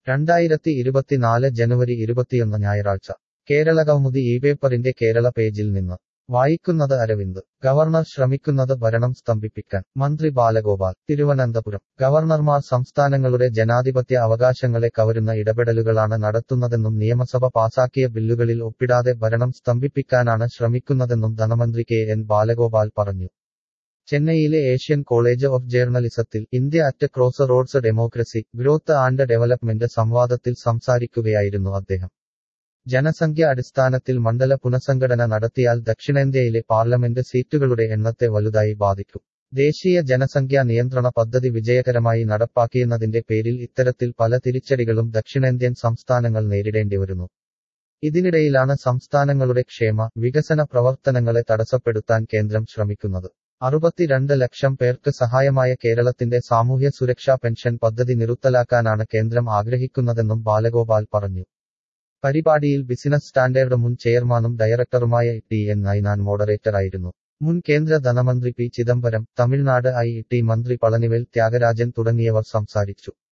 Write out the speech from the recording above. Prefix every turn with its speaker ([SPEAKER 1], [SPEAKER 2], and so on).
[SPEAKER 1] രണ്ടായിരത്തി ഇരുപത്തിനാല് ജനുവരി ഇരുപത്തിയൊന്ന് ഞായറാഴ്ച കേരള കൗമുദി ഈ പേപ്പറിന്റെ കേരള പേജിൽ നിന്ന് വായിക്കുന്നത് അരവിന്ദ് ഗവർണർ ശ്രമിക്കുന്നത് ഭരണം സ്തംഭിപ്പിക്കാൻ മന്ത്രി ബാലഗോപാൽ തിരുവനന്തപുരം ഗവർണർമാർ സംസ്ഥാനങ്ങളുടെ ജനാധിപത്യ അവകാശങ്ങളെ കവരുന്ന ഇടപെടലുകളാണ് നടത്തുന്നതെന്നും നിയമസഭ പാസാക്കിയ ബില്ലുകളിൽ ഒപ്പിടാതെ ഭരണം സ്തംഭിപ്പിക്കാനാണ് ശ്രമിക്കുന്നതെന്നും ധനമന്ത്രി കെ എൻ ബാലഗോപാൽ പറഞ്ഞു ചെന്നൈയിലെ ഏഷ്യൻ കോളേജ് ഓഫ് ജേർണലിസത്തിൽ India at crossroads democracy growth and development സംവാദത്തിൽ സംസാരിക്കുകയായിരുന്നു അദ്ദേഹം ജനസംഖ്യ അടിസ്ഥാനത്തിൽ മണ്ഡല പുനഃസംഘടന നടത്തിയാൽ ദക്ഷിണേന്ത്യയിലെ പാർലമെന്റ് സീറ്റുകളുടെ എണ്ണത്തെ വലുതായി ബാധിക്കും ദേശീയ ജനസംഖ്യാ നിയന്ത്രണ പദ്ധതി വിജയകരമായി നടപ്പാക്കിയെന്നതിന്റെ പേരിൽ ഇത്തരത്തിൽ പല തിരിച്ചടികളും ദക്ഷിണേന്ത്യൻ സംസ്ഥാനങ്ങൾ നേരിടേണ്ടിവരുന്നു ഇതിനിടയിലാണ് സംസ്ഥാനങ്ങളുടെ ക്ഷേമ വികസന പ്രവർത്തനങ്ങളെ തടസ്സപ്പെടുത്താൻ കേന്ദ്രം ശ്രമിക്കുന്നത് അറുപത്തിരണ്ട് ലക്ഷം പേർക്ക് സഹായമായ കേരളത്തിന്റെ സാമൂഹ്യ സുരക്ഷാ പെൻഷൻ പദ്ധതി നിറുത്തലാക്കാനാണ് കേന്ദ്രം ആഗ്രഹിക്കുന്നതെന്നും ബാലഗോപാൽ പറഞ്ഞു പരിപാടിയിൽ ബിസിനസ് സ്റ്റാൻഡേർഡ് മുൻ ചെയർമാനും ഡയറക്ടറുമായ ടി എൻ നൈനാൻ മോഡറേറ്ററായിരുന്നു മുൻ കേന്ദ്ര ധനമന്ത്രി P Chidambaram Tamil Nadu I T മന്ത്രി പളനിവേൽ ത്യാഗരാജൻ തുടങ്ങിയവർ സംസാരിച്ചു